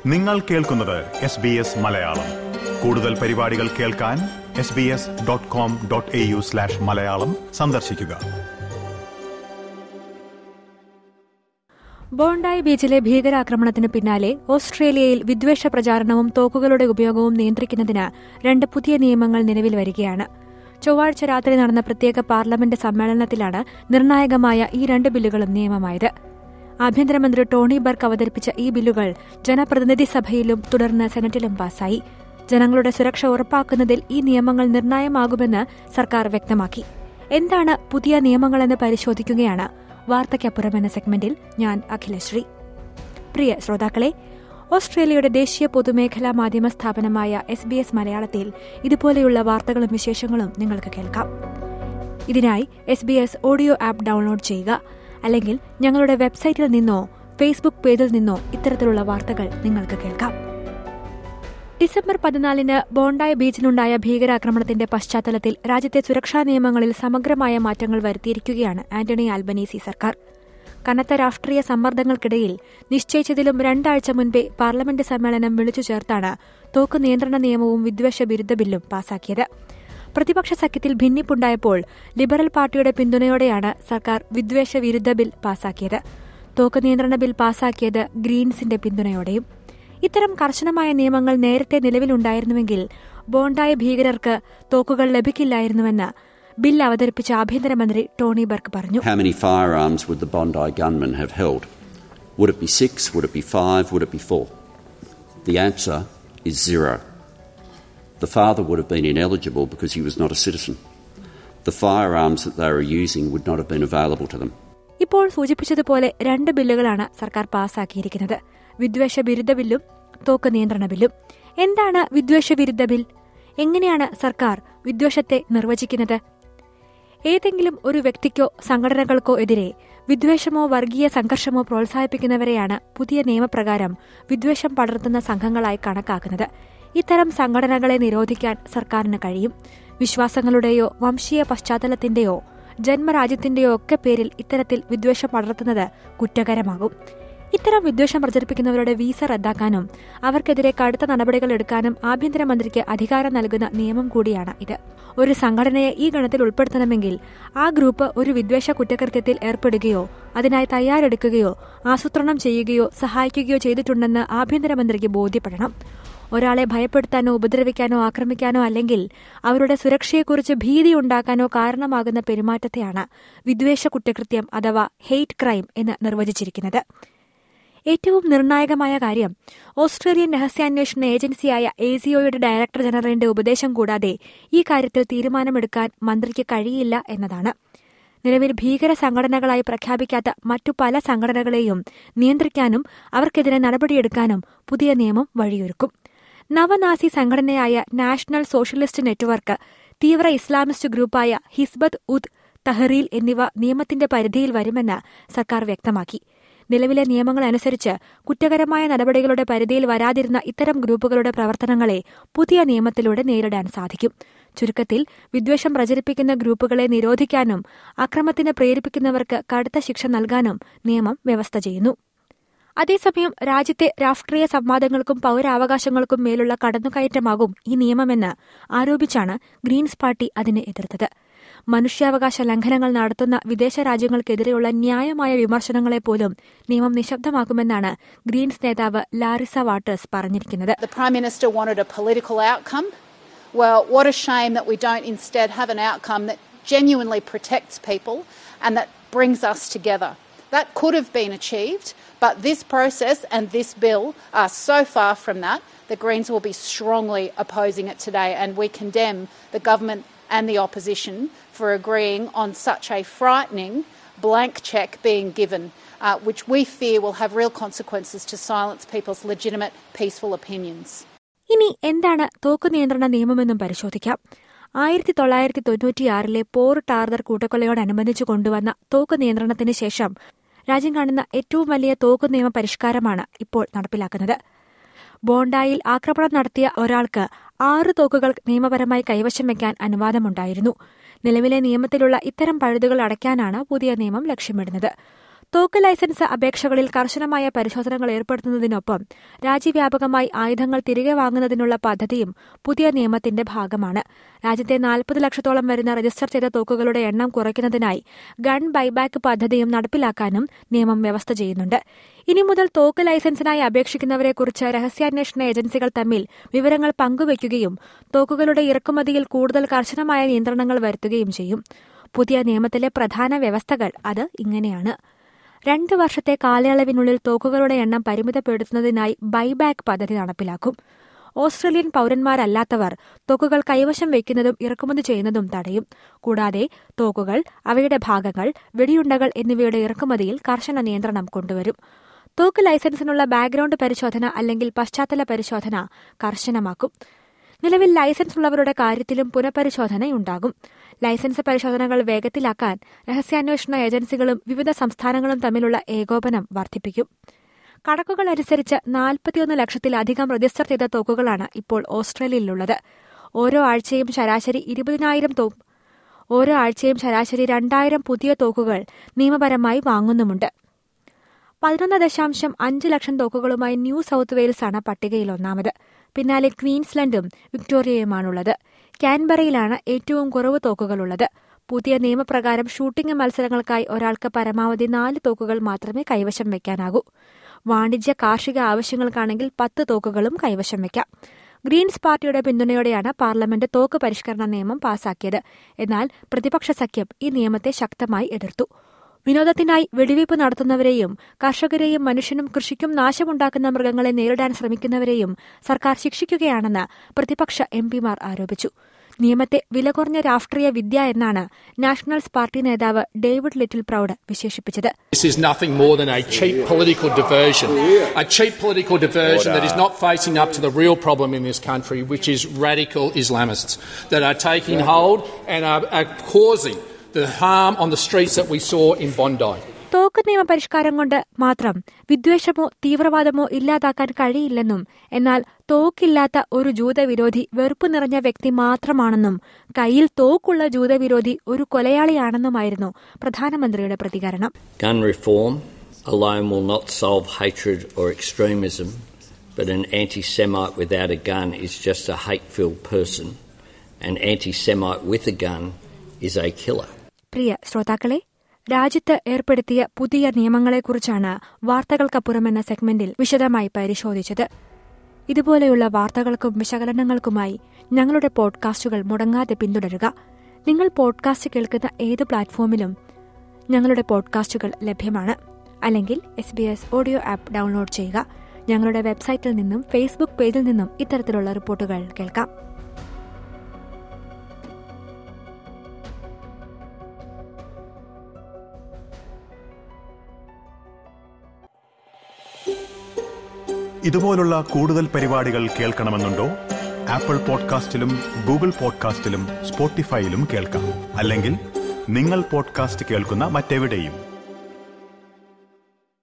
നിങ്ങൾ കേൾക്കുന്നത് S B S Malayalam കൂടുതൽ പരിപാടികൾ കേൾക്കാൻ S B S dot com dot A U slash Malayalam സന്ദർശിക്കുക ബോണ്ടായി ബീച്ചിലെ ഭീകരാക്രമണത്തിന് പിന്നാലെ ഓസ്ട്രേലിയയിൽ വിദ്വേഷ പ്രചാരണവും തോക്കുകളുടെ ഉപയോഗവും നിയന്ത്രിക്കുന്നതിന് രണ്ട് പുതിയ നിയമങ്ങൾ നിലവിൽ വരികയാണ് ചൊവ്വാഴ്ച രാത്രി നടന്ന പ്രത്യേക പാർലമെന്റ് സമ്മേളനത്തിലാണ് നിർണായകമായ ഈ രണ്ട് ബില്ലുകളും നിയമമായത് ആഭ്യന്തരമന്ത്രി ടോണി ബർക്ക് അവതരിപ്പിച്ച ഈ ബില്ലുകൾ ജനപ്രതിനിധി സഭയിലും തുടർന്ന് സെനറ്റിലും പാസായി ജനങ്ങളുടെ സുരക്ഷ ഉറപ്പാക്കുന്നതിൽ ഈ നിയമങ്ങൾ നിർണായകമാകുമെന്ന് സർക്കാർ വ്യക്തമാക്കി എന്താണ് പുതിയ നിയമങ്ങളെന്ന് പരിശോധിക്കുകയാണ് വാർത്തയ്ക്കപ്പുറം എന്ന സെഗ്മെന്റിൽ ഞാൻ അഖിലശ്രീ പ്രിയ ശ്രോതാക്കളെ ഓസ്ട്രേലിയയുടെ ദേശീയ പൊതുമേഖലാ മാധ്യമ സ്ഥാപനമായ എസ് ബി എസ് മലയാളത്തിൽ ഇതുപോലെയുള്ള വാർത്തകളും വിശേഷങ്ങളും നിങ്ങൾക്ക് കേൾക്കാം ഇതിനായി S B S audio app download ചെയ്യുക അല്ലെങ്കിൽ ഞങ്ങളുടെ വെബ്സൈറ്റിൽ നിന്നോ ഫേസ്ബുക്ക് പേജിൽ നിന്നോ ഇത്തരത്തിലുള്ള വാർത്തകൾ നിങ്ങൾക്ക് കേൾക്കാം ഡിസംബർ പതിനാലിന് ബോണ്ടായി ബീച്ചിലുണ്ടായ ഭീകരാക്രമണത്തിന്റെ പശ്ചാത്തലത്തിൽ രാജ്യത്തെ സുരക്ഷാ നിയമങ്ങളിൽ സമഗ്രമായ മാറ്റങ്ങൾ വരുത്തിയിരിക്കുകയാണ് ആന്റണി ആൽബനീസി സർക്കാർ കനത്ത രാഷ്ട്രീയ സമ്മർദ്ദങ്ങൾക്കിടയിൽ നിശ്ചയിച്ചതിലും രണ്ടാഴ്ച മുൻപേ പാർലമെന്റ് സമ്മേളനം വിളിച്ചു ചേർത്താണ് തോക്ക് നിയന്ത്രണ നിയമവും വിദ്വേഷ വിരുദ്ധ ബില്ലും പാസാക്കിയത് പ്രതിപക്ഷ സഖ്യത്തിൽ ഭിന്നിപ്പുണ്ടായപ്പോൾ ലിബറൽ പാർട്ടിയുടെ പിന്തുണയോടെയാണ് സർക്കാർ വിദ്വേഷ വിരുദ്ധ ബിൽ പാസാക്കിയത് തോക്ക് നിയന്ത്രണ ബിൽ പാസാക്കിയത് ഗ്രീൻസിന്റെ പിന്തുണയോടെയും ഇത്തരം കർശനമായ നിയമങ്ങൾ നേരത്തെ നിലവിലുണ്ടായിരുന്നുവെങ്കിൽ ബോണ്ടായ ഭീകരർക്ക് തോക്കുകൾ ലഭിക്കില്ലായിരുന്നുവെന്ന് ബിൽ അവതരിപ്പിച്ച ആഭ്യന്തരമന്ത്രി ടോണി ബർക്ക് പറഞ്ഞു How many firearms would the Bondi gunmen have held? Would it be six? Would it be five? Would it be four? The answer is zero. The father would have been ineligible because he was not a citizen. The firearms that they were using would not have been available to them. ഇപ്പോൾ സൂചിപ്പിച്ചതുപോലെ രണ്ട് ബില്ലുകളാണ് സർക്കാർ പാസാക്കിയിരിക്കുന്നത് വിദ്വേഷ വിരുദ്ധ ബില്ലും തോക്ക് നിയന്ത്രണ ബില്ലും എന്താണ് വിദ്വേഷ വിരുദ്ധ ബിൽ എങ്ങനെയാണ് സർക്കാർ വിദ്വേഷത്തെ നിർവചിക്കുന്നത് ഏതെങ്കിലും ഒരു വ്യക്തിക്കോ സംഘടനകൾക്കോ എതിരെ വിദ്വേഷമോ വർഗീയ സംഘർഷമോ പ്രോത്സാഹിപ്പിക്കുന്നവരെയാണ് പുതിയ നിയമപ്രകാരം വിദ്വേഷം പടർത്തുന്ന സംഘങ്ങളായി കണക്കാക്കുന്നത് ഇത്തരം സംഘടനകളെ നിരോധിക്കാൻ സർക്കാരിന് കഴിയും വിശ്വാസങ്ങളുടെയോ വംശീയ പശ്ചാത്തലത്തിന്റെയോ ജന്മരാജ്യത്തിന്റെയോ ഒക്കെ പേരിൽ ഇത്തരത്തിൽ വിദ്വേഷം പടർത്തുന്നത് കുറ്റകരമാകും ഇത്തരം വിദ്വേഷം പ്രചരിപ്പിക്കുന്നവരുടെ വീസ റദ്ദാക്കാനും അവർക്കെതിരെ കടുത്ത നടപടികൾ എടുക്കാനും ആഭ്യന്തരമന്ത്രിക്ക് അധികാരം നൽകുന്ന നിയമം കൂടിയാണ് ഇത് ഒരു സംഘടനയെ ഈ ഗണത്തിൽ ഉൾപ്പെടുത്തണമെങ്കിൽ ആ ഗ്രൂപ്പ് ഒരു വിദ്വേഷ കുറ്റകൃത്യത്തിൽ ഏർപ്പെടുകയോ അതിനായി തയ്യാറെടുക്കുകയോ ആസൂത്രണം ചെയ്യുകയോ സഹായിക്കുകയോ ചെയ്തിട്ടുണ്ടെന്ന് ആഭ്യന്തരമന്ത്രിക്ക് ബോധ്യപ്പെടണം ഒരാളെ ഭയപ്പെടുത്താനോ ഉപദ്രവിക്കാനോ ആക്രമിക്കാനോ അല്ലെങ്കിൽ അവരുടെ സുരക്ഷയെക്കുറിച്ച് ഭീതി ഉണ്ടാക്കാനോ കാരണമാകുന്ന പെരുമാറ്റത്തെയാണ് വിദ്വേഷ കുറ്റകൃത്യം അഥവാ ഹെയ്റ്റ് ക്രൈം എന്ന് നിർവചിച്ചിരിക്കുന്നത് ഏറ്റവും നിർണായകമായ കാര്യം ഓസ്ട്രേലിയൻ രഹസ്യാന്വേഷണ ഏജൻസിയായ എസിഒയുടെ ഡയറക്ടർ ജനറലിന്റെ ഉപദേശം കൂടാതെ ഈ കാര്യത്തിൽ തീരുമാനമെടുക്കാൻ മന്ത്രിക്ക് കഴിയില്ല എന്നതാണ് നിലവിൽ ഭീകര സംഘടനകളായി പ്രഖ്യാപിക്കാത്ത മറ്റു പല സംഘടനകളെയും നിയന്ത്രിക്കാനും അവർക്കെതിരെ നടപടിയെടുക്കാനും പുതിയ നിയമം വഴിയൊരുക്കും നവനാസി സംഘടനയായ നാഷണൽ സോഷ്യലിസ്റ്റ് നെറ്റ്വർക്ക് തീവ്ര ഇസ്ലാമിസ്റ്റ് ഗ്രൂപ്പായ ഹിസ്ബത്ത് ഉദ് തഹറീൽ എന്നിവ നിയമത്തിന്റെ പരിധിയിൽ വരുമെന്ന് സർക്കാർ വ്യക്തമാക്കി നിലവിലെ നിയമങ്ങൾ അനുസരിച്ച് കുറ്റകരമായ നടപടികളുടെ പരിധിയിൽ വരാതിരുന്ന ഇത്തരം ഗ്രൂപ്പുകളുടെ പ്രവർത്തനങ്ങളെ പുതിയ നിയമത്തിലൂടെ നേരിടാൻ സാധിക്കും ചുരുക്കത്തിൽ വിദ്വേഷം പ്രചരിപ്പിക്കുന്ന ഗ്രൂപ്പുകളെ നിരോധിക്കാനും അക്രമത്തിന് പ്രേരിപ്പിക്കുന്നവർക്ക് കടുത്ത ശിക്ഷ നൽകാനും നിയമം വ്യവസ്ഥ ചെയ്യുന്നു അതേസമയം രാജ്യത്തെ രാഷ്ട്രീയ സംവാദങ്ങൾക്കും പൌരാവകാശങ്ങൾക്കും മേലുള്ള കടന്നുകയറ്റമാകും ഈ നിയമമെന്ന് ആരോപിച്ചാണ് ഗ്രീൻസ് പാർട്ടി അതിനെ എതിർത്തത് മനുഷ്യാവകാശ ലംഘനങ്ങൾ നടത്തുന്ന വിദേശ രാജ്യങ്ങൾക്കെതിരെയുള്ള ന്യായമായ വിമർശനങ്ങളെ പോലും നിയമം നിശബ്ദമാക്കുമെന്നാണ് ഗ്രീൻസ് നേതാവ് ലാറിസ വാട്ടേഴ്സ് പറഞ്ഞിരിക്കുന്നത് The Prime Minister wanted a political outcome. Well, what a shame that we don't instead have an outcome that genuinely protects people and that brings us together. That could have been achieved, but this process and this bill are so far from that. The Greens will be strongly opposing it today, and we condemn the government and the opposition for agreeing on such a frightening blank cheque being given, uh, which we fear will have real consequences to silence people's legitimate, peaceful opinions. ഇനി എന്താണ് തോക്ക് നിയന്ത്രണ നിയമമെന്നും പരിശോധിക്കാം ആയിരത്തി തൊള്ളായിരത്തി തൊണ്ണൂറ്റിയാറിലെ port Arthur കൂട്ടക്കൊലയോടനുബന്ധിച്ച് കൊണ്ടുവന്ന തോക്ക് നിയന്ത്രണത്തിന് ശേഷം രാജ്യം കാണുന്ന ഏറ്റവും വലിയ തോക്ക് നിയമ പരിഷ്കാരമാണ് ഇപ്പോൾ നടപ്പിലാക്കുന്നത് ബോണ്ടായിൽ ആക്രമണം നടത്തിയ ഒരാൾക്ക് ആറ് തോക്കുകൾ നിയമപരമായി കൈവശം വയ്ക്കാൻ അനുവാദമുണ്ടായിരുന്നു നിലവിലെ നിയമത്തിലുള്ള ഇത്തരം പഴുതുകൾ അടയ്ക്കാനാണ് പുതിയ നിയമം ലക്ഷ്യമിടുന്നത് തോക്ക് ലൈസൻസ് അപേക്ഷകളിൽ കർശനമായ പരിശോധനകൾ ഏർപ്പെടുത്തുന്നതിനൊപ്പം രാജ്യവ്യാപകമായി ആയുധങ്ങൾ തിരികെ വാങ്ങുന്നതിനുള്ള പദ്ധതിയും പുതിയ നിയമത്തിന്റെ ഭാഗമാണ് രാജ്യത്തെ നാൽപ്പത് ലക്ഷത്തോളം വരുന്ന രജിസ്റ്റർ ചെയ്ത തോക്കുകളുടെ എണ്ണം കുറയ്ക്കുന്നതിനായി ഗൺ ബൈബാക്ക് പദ്ധതിയും നടപ്പിലാക്കാനും നിയമം വ്യവസ്ഥ ചെയ്യുന്നുണ്ട് ഇനി മുതൽ തോക്ക് ലൈസൻസിനായി അപേക്ഷിക്കുന്നവരെക്കുറിച്ച് രഹസ്യാന്വേഷണ ഏജൻസികൾ തമ്മിൽ വിവരങ്ങൾ പങ്കുവയ്ക്കുകയും തോക്കുകളുടെ ഇറക്കുമതിയിൽ കൂടുതൽ കർശനമായ നിയന്ത്രണങ്ങൾ വരുത്തുകയും ചെയ്യും പുതിയ നിയമത്തിലെ പ്രധാന വ്യവസ്ഥകൾ അത് ഇങ്ങനെയാണ് രണ്ട് വർഷത്തെ കാലയളവിനുള്ളിൽ തോക്കുകളുടെ എണ്ണം പരിമിതപ്പെടുത്തുന്നതിനായി ബൈബാക്ക് പദ്ധതി നടപ്പിലാക്കും ഓസ്ട്രേലിയൻ പൌരന്മാരല്ലാത്തവർ തോക്കുകൾ കൈവശം വയ്ക്കുന്നതും ഇറക്കുമതി ചെയ്യുന്നതും തടയും കൂടാതെ തോക്കുകൾ അവയുടെ ഭാഗങ്ങൾ വെടിയുണ്ടകൾ എന്നിവയുടെ ഇറക്കുമതിയിൽ കർശന നിയന്ത്രണം കൊണ്ടുവരും തോക്ക് ലൈസൻസിനുള്ള ബാക്ക്ഗ്രൌണ്ട് പരിശോധന അല്ലെങ്കിൽ പശ്ചാത്തല പരിശോധന കർശനമാക്കും നിലവിൽ ലൈസൻസ് ഉള്ളവരുടെ കാര്യത്തിലും പുനഃപരിശോധനയുണ്ടാകും ലൈസൻസ് പരിശോധനകൾ വേഗത്തിലാക്കാൻ രഹസ്യാന്വേഷണ ഏജൻസികളും വിവിധ സംസ്ഥാനങ്ങളും തമ്മിലുള്ള ഏകോപനം വർദ്ധിപ്പിക്കും കണക്കുകൾ അനുസരിച്ച് നാൽപ്പത്തിയൊന്ന് ലക്ഷത്തിലധികം രജിസ്റ്റർ ചെയ്ത തോക്കുകളാണ് ഇപ്പോൾ ഓസ്ട്രേലിയയിലുള്ളത് ഓരോ ആഴ്ചയും ശരാശരി ഇരുപതിനായിരം തോ ഓരോ ആഴ്ചയും ശരാശരി രണ്ടായിരം പുതിയ തോക്കുകൾ നിയമപരമായി വാങ്ങുന്നുമുണ്ട് പതിനൊന്ന് ദശാംശം അഞ്ച് ലക്ഷം തോക്കുകളുമായി ന്യൂ സൌത്ത് വെയിൽസാണ് പട്ടികയിൽ ഒന്നാമത് പിന്നാലെ ക്വീൻസ്ലൻഡും വിക്ടോറിയയുമാണുള്ളത് കാൻബറയിലാണ് ഏറ്റവും കുറവ് തോക്കുകളുള്ളത് പുതിയ നിയമപ്രകാരം ഷൂട്ടിംഗ് മത്സരങ്ങൾക്കായി ഒരാൾക്ക് പരമാവധി നാല് തോക്കുകൾ മാത്രമേ കൈവശം വയ്ക്കാനാകൂ വാണിജ്യ കാർഷിക ആവശ്യങ്ങൾക്കാണെങ്കിൽ പത്ത് തോക്കുകളും കൈവശം വയ്ക്കാം ഗ്രീൻസ് പാർട്ടിയുടെ പിന്തുണയോടെയാണ് പാർലമെന്റ് തോക്ക് പരിഷ്കരണ നിയമം പാസാക്കിയത് എന്നാൽ പ്രതിപക്ഷ സഖ്യം ഈ നിയമത്തെ ശക്തമായി എതിർത്തു വിനോദത്തിനായി വെടിവയ്പ് നടത്തുന്നവരെയും കർഷകരെയും മനുഷ്യനും കൃഷിക്കും നാശമുണ്ടാക്കുന്ന മൃഗങ്ങളെ നേരിടാൻ ശ്രമിക്കുന്നവരെയും സർക്കാർ ശിക്ഷിക്കുകയാണെന്ന് പ്രതിപക്ഷ എംപിമാർ ആരോപിച്ചു നിയമത്തെ വിലകുറഞ്ഞ രാഷ്ട്രീയ വിദ്യ എന്നാണ് നാഷണൽസ് പാർട്ടി നേതാവ് ഡേവിഡ് ലിറ്റിൽ പ്രൌഡ് വിശേഷിപ്പിച്ചത് This is nothing more than a cheap political diversion. A cheap political diversion that is not facing up to the real problem in this country, which is radical Islamists that are taking hold and are, are causing the harm on the streets that we saw in Bondi. തോക്ക് നിയമ പരിഷ്കാരം കൊണ്ട് മാത്രം വിദ്വേഷമോ തീവ്രവാദമോ ഇല്ലാതാക്കാൻ കഴിയില്ലെന്നും എന്നാൽ തോക്കില്ലാത്ത ഒരു ജൂതവിരോധി വെറുപ്പ് നിറഞ്ഞ വ്യക്തി മാത്രമാണെന്നും കയ്യിൽ തോക്കുള്ള ജൂതവിരോധി ഒരു കൊലയാളിയാണെന്നുമായിരുന്നു പ്രധാനമന്ത്രിയുടെ പ്രതികരണം Gun reform alone will not solve hatred or extremism, but an anti Semite without a gun is just a hate filled person. An anti Semite with a gun is a killer. പ്രിയ ശ്രോതാക്കളെ രാജ്യത്ത് ഏർപ്പെടുത്തിയ പുതിയ നിയമങ്ങളെക്കുറിച്ചാണ് വാർത്തകൾക്കപ്പുറം എന്ന സെഗ്മെന്റിൽ വിശദമായി പരിശോധിച്ചത് ഇതുപോലെയുള്ള വാർത്തകൾക്കും വിശകലനങ്ങൾക്കുമായി ഞങ്ങളുടെ പോഡ്കാസ്റ്റുകൾ മുടങ്ങാതെ പിന്തുടരുക നിങ്ങൾ പോഡ്കാസ്റ്റ് കേൾക്കുന്ന ഏത് പ്ലാറ്റ്ഫോമിലും ഞങ്ങളുടെ പോഡ്കാസ്റ്റുകൾ ലഭ്യമാണ് അല്ലെങ്കിൽ S B S audio app download ചെയ്യുക ഞങ്ങളുടെ വെബ്സൈറ്റിൽ നിന്നും ഫേസ്ബുക്ക് പേജിൽ നിന്നും ഇത്തരത്തിലുള്ള റിപ്പോർട്ടുകൾ കേൾക്കാം ഇതുപോലുള്ള കൂടുതൽ പരിപാടികൾ കേൾക്കണമെന്നുണ്ടോ ആപ്പിൾ പോഡ്കാസ്റ്റിലും ഗൂഗിൾ പോഡ്കാസ്റ്റിലും സ്പോട്ടിഫൈയിലും കേൾക്കാം അല്ലെങ്കിൽ നിങ്ങൾ പോഡ്കാസ്റ്റ് കേൾക്കുന്ന മറ്റെവിടെയും